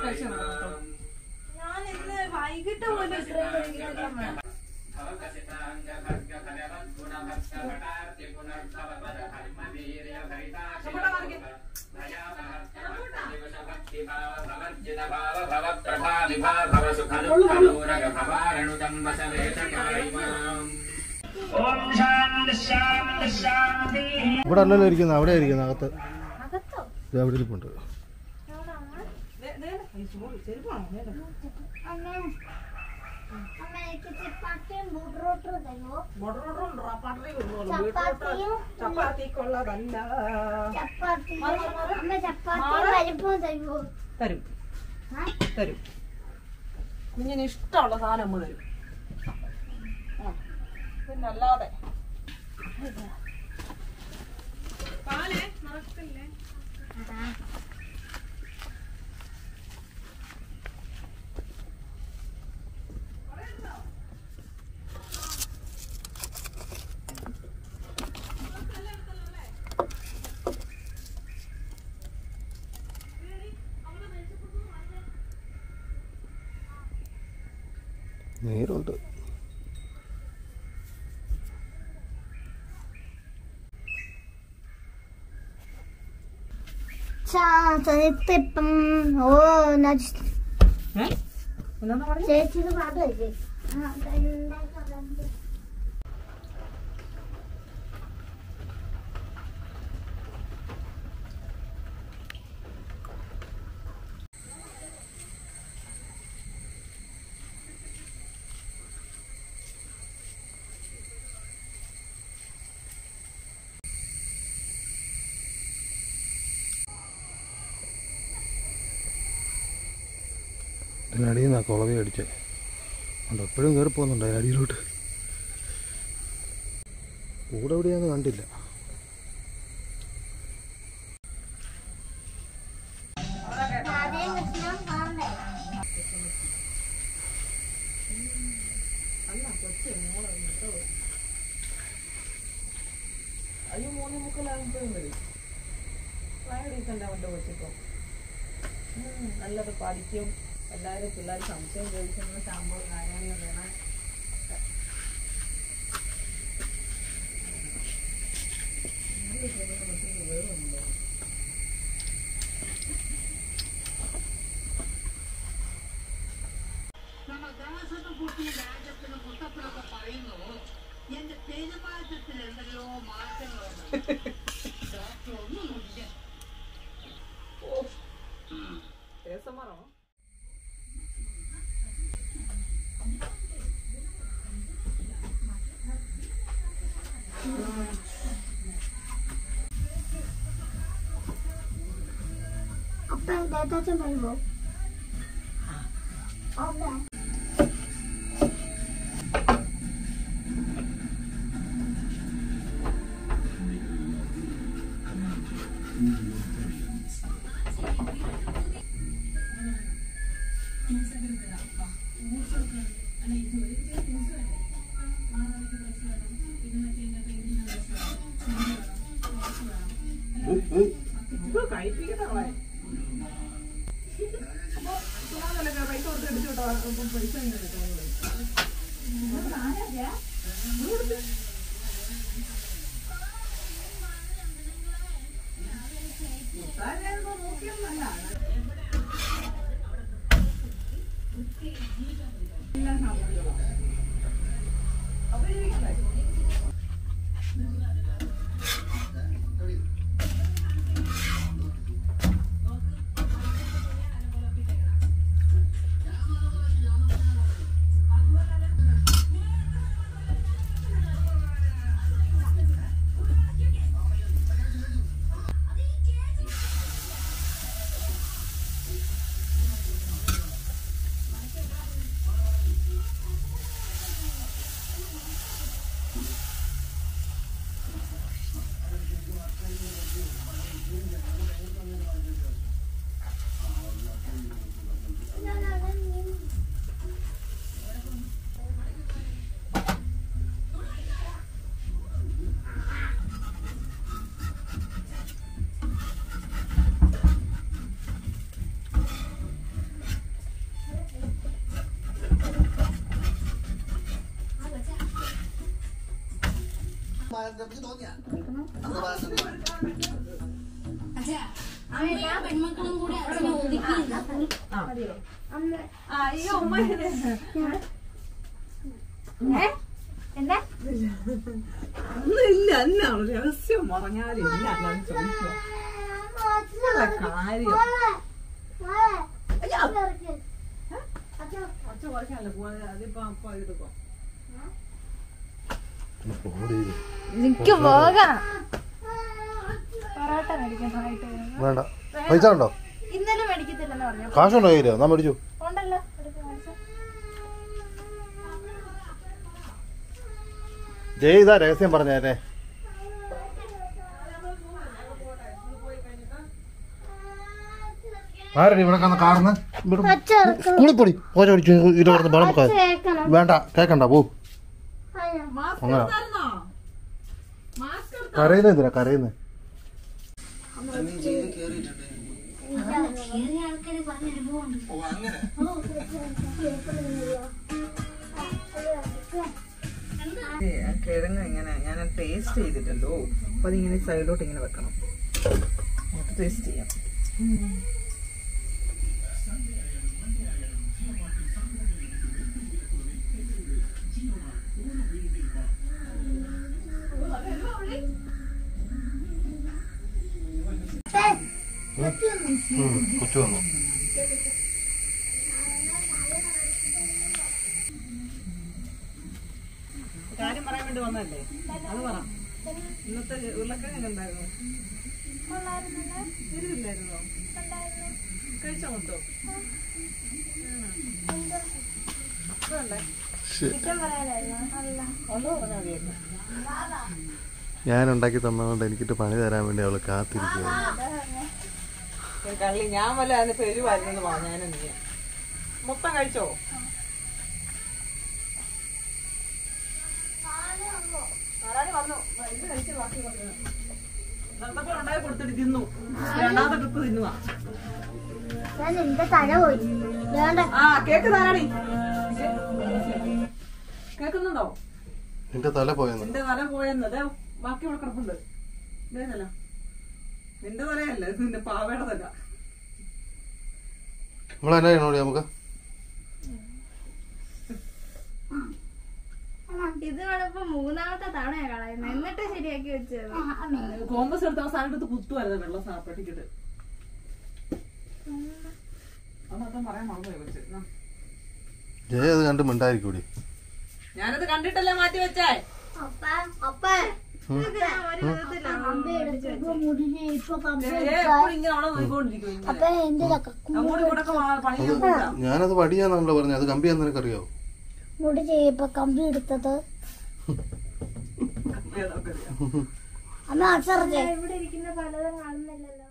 ഞാൻ ഇന്ന് വൈകിട്ട് പോലും ഇത്രയും വൈകിട്ടൊക്കെ വേണം. ഇവിടെ അല്ലല്ലോ ഇരിക്കുന്നത് അവിടെ ഇരിക്കുന്നത് അകത്ത് അകത്തോ ഇത് അവിടെ ഇരിപ്പുണ്ട് ദേ, ദേ, ഈ ചൂട് ചെരുപ്പാണോ? ദേ, ദേ. ബോർഡർ ഓർഡർ ഉണ്ടോ? ആ പട്ടറി കൊണ്ടുപോകണം. വീട്ടിലോട്ട് ചപ്പാത്തിക്കുള്ളതല്ല തരും തരും കുഞ്ഞിന് ഇഷ്ടമുള്ള സാധനം നമ്മൾ തരും ആ. പിന്നെ അല്ലാതെ പാലേ മറക്കില്ലേ നേരുണ്ട് ഇപ്പം ഓ ഏ? എന്താ പറഞ്ഞ ചേച്ചിയുടെ പാട്ടല്ലേ ഇതിനടിയിൽ നിന്നാണ് കുളവി അടിച്ചത് അതുകൊണ്ട് എപ്പോഴും കയറി പോകുന്നുണ്ട് അതിനടിയിലോട്ട് കൂടെ എവിടെയാന്ന് കണ്ടില്ല ആദ്യം കൃഷ്ണൻ കാണണ്ടേ അയ്യോ മൂന്ന് മുക്കലാകുമ്പോഴും വരും ഭയങ്കര ഡീസൻ്റ് അവൻ്റെ കൊച്ചിപ്പം ഉം, നല്ലത് പഠിക്കും എല്ലാവരും പിള്ളേർ സംശയം ചോദിക്കുന്ന ശാമ്പോ കാര്യങ്ങൾ വേണം രസമാണോ അപ്പൊ ഏതാച്ചും പറയുമ്പോ ഓക്കെ ഇത് കഴിപ്പിക്കുന്ന ആളെ അപ്പൊ ചുമ്മാതല്ലേ പൈസ കൊടുത്ത് അടിച്ചു വിട്ടോ അപ്പം പൈസ ഇങ്ങനെ കിട്ടാൻ നോക്കിയൊന്നല്ല എല്ലാം സാമഗ്രികളാണ് അപ്പൊ ഇരിക്കണ്ടേ പെൺമക്കളും കൂടെ അതിനെ ഒതുക്കി അമ്മ അയ്യോ ഉമ്മ എന്താ ഒന്നുമില്ല എന്നാണ് രഹസ്യം പറഞ്ഞാലില്ല അല്ലാതെ ചോദിക്കുക ഉള്ള കാര്യം ഒച്ച കുറയ്ക്കാനല്ല പോവാ അതിപ്പോ അപ്പൊ എടുക്കും എനിക്ക് പോകാം പൊറോട്ട മേടിക്കാനായിട്ട് വേണ്ട പൈസ ഉണ്ടോ ഇന്നലെ മേടിക്കത്തില്ലെന്ന് പറഞ്ഞു കാശുണ്ടോ കയ്യില് എന്നാ മേടിച്ചു ഉണ്ടല്ലോ എടുക്ക് കാണിച്ച്. ജയ് ഇതാ രഹസ്യം പറഞ്ഞേ ആരടി ഇവിടെ കാണുന്ന കാർന്ന് സ്കൂളിൽ പൊടി പോയി പഠിച്ചു ഇത് പറഞ്ഞ് ബഹളം വെക്കാതെ. കേക്കണം വേണ്ട കേക്കണ്ട പോ മാസ്ക് അങ്ങനെ. എടുത്തായിരുന്നോ മാസ്ക് എടുത്ത കരയുന്ന എന്തിനാ കരയുന്നത് കേറിയ ആൾക്കാര് പറഞ്ഞ അനുഭവമുണ്ട് കിഴങ്ങ് ഇങ്ങനെ ഞാൻ ടേസ്റ്റ് ചെയ്തിട്ടല്ലോ അപ്പൊ അതിങ്ങനെ സൈഡിലോട്ട് ഇങ്ങനെ വെക്കണം എന്നിട്ട് ടേസ്റ്റ് ചെയ്യാം കൊച്ചു വന്നു കാര്യം പറയാൻ വേണ്ടി വന്നല്ലേ അത് പറ ഇന്നത്തെ ഉരുളക്കിഴങ്ങ് ഉണ്ടായിരുന്നു എരിവില്ലായിരുന്നോ കഴിച്ചോ മൊത്തം ഞാൻ ഉണ്ടാക്കി തന്നതുകൊണ്ട് എനിക്കിട്ട് പണി തരാൻ വേണ്ടി അവള് കാത്തിരിക്കുകയാണ് കള്ളി ഞാൻ വല്ല അതിന് പെരുവായിരുന്നു പറഞ്ഞാലും നീ മൊത്തം കഴിച്ചോ നാരായണി വന്നു. ഇത് കഴിച്ച് ബാക്കി കൊണ്ടുവന്നു. വന്നപ്പോ ഉണ്ടായി കൊടുത്തിട്ട് തിന്നു രണ്ടാമത്തെ ട്രിപ്പ് തിന്നുവാ ഞാൻ എന്റെ തല പോയി വേണ്ട ആ കേക്ക് താരാടി കേക്കുന്നുണ്ടോ നിന്റെ തല പോയെന്ന് നിന്റെ തല പോയെന്ന് ദേ, ബാക്കി ഇവിടെ കിടപ്പുണ്ട് ഇതേ തല നിന്റെ തലയല്ല ഇത് നിന്റെ പാവയുടെ തല നമ്മളെന്നാ ചെയ്യണോടി നമുക്ക് ഇത് വേണപ്പോ മൂന്നാമത്തെ തവണയാ കളയുന്നത് എന്നിട്ട് ശരിയാക്കി വെച്ചത് കോമ്പസ് എടുത്ത സാധനം എടുത്ത് കുത്തുവായിരുന്നു വെള്ളം സാപ്പട്ടിക്കിട്ട് അതൊക്കെ പറയാൻ മറന്നുപോയി കൊച്ച്. എന്നാ. ജയ അത് കണ്ട് മിണ്ടായിരിക്കൂടി ഞാനത് കണ്ടിട്ടല്ലേ മാറ്റി വെച്ചേ ഏ, എപ്പോഴും ഇങ്ങനെ അവിടെ നോക്കിക്കൊണ്ടിരിക്കും ഇങ്ങനെ. അപ്പൊ എന്റെ അങ്ങോട്ടും ഇങ്ങോട്ടൊക്കെ മാ- പണി ചെയ്യാൻ പോകാം. ഞാനത് വടിയാന്നാണല്ലോ പറഞ്ഞത് അത് കമ്പിയാന്ന് നിനക്കറിയോ മുടി ചെയ്യപ്പോ കമ്പി എടുത്തത് ഏതൊക്കെ അറിയാം. അമ്മ അച്ഛറേ ഇവിടെ ഇരിക്കുന്ന പലതും കാണുന്നില്ലല്ലോ